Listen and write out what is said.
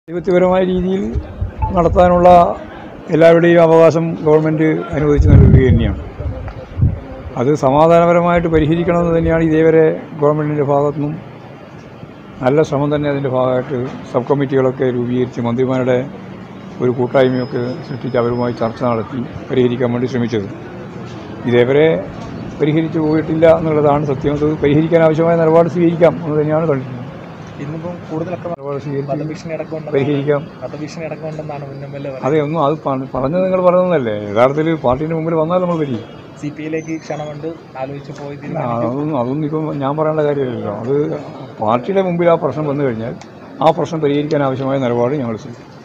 ജനാധിപത്യപരമായ രീതിയിൽ നടത്താനുള്ള എല്ലാവരുടെയും അവകാശം ഗവൺമെൻറ് അനുവദിച്ച് നൽകുക തന്നെയാണ് അത് സമാധാനപരമായിട്ട് പരിഹരിക്കണമെന്ന് തന്നെയാണ് ഇതേവരെ ഗവൺമെൻറ്റിൻ്റെ ഭാഗത്തുനിന്നും നല്ല ശ്രമം തന്നെ അതിൻ്റെ ഭാഗമായിട്ട് സബ് കമ്മിറ്റികളൊക്കെ രൂപീകരിച്ച് മന്ത്രിമാരുടെ ഒരു കൂട്ടായ്മയൊക്കെ സൃഷ്ടിച്ച് അവരുമായി ചർച്ച നടത്തി പരിഹരിക്കാൻ വേണ്ടി ശ്രമിച്ചത് ഇതേവരെ പരിഹരിച്ചു പോയിട്ടില്ല എന്നുള്ളതാണ് സത്യം അത് പരിഹരിക്കാൻ ആവശ്യമായ നിലപാട് സ്വീകരിക്കാം എന്ന് തന്നെയാണ് കണ്ടിട്ടുള്ളത് ഇന്നിപ്പം കൂടുതലൊക്കെ നിലപാട് സ്വീകരിച്ച് വധഭീഷണി അടക്കമുണ്ടെന്നാണ് പരിഹരിക്കാം വധഭീഷണി അടക്കമുണ്ടെന്നാണ് മുൻ എം എൽ എ അതെ ഒന്നും അത് പ- പറഞ്ഞത് നിങ്ങൾ പറയുന്നതല്ലേ യഥാർത്ഥത്തിൽ പാർട്ടീൻ്റെ മുമ്പിൽ വന്നാൽ നമ്മൾ വരും സി പി ഐയിലേക്ക് ക്ഷണമുണ്ട് ആലോചിച്ച് പോയി അതൊന്നും അതൊന്നും ഇപ്പം ഞാൻ പറയേണ്ട കാര്യമില്ലല്ലോ അത് പാർട്ടിയുടെ മുമ്പിൽ ആ പ്രശ്നം വന്നു കഴിഞ്ഞാൽ ആ പ്രശ്നം പരിഹരിക്കാൻ ആവശ്യമായ നിലപാട് ഞങ്ങൾ സ്വീകരിക്കും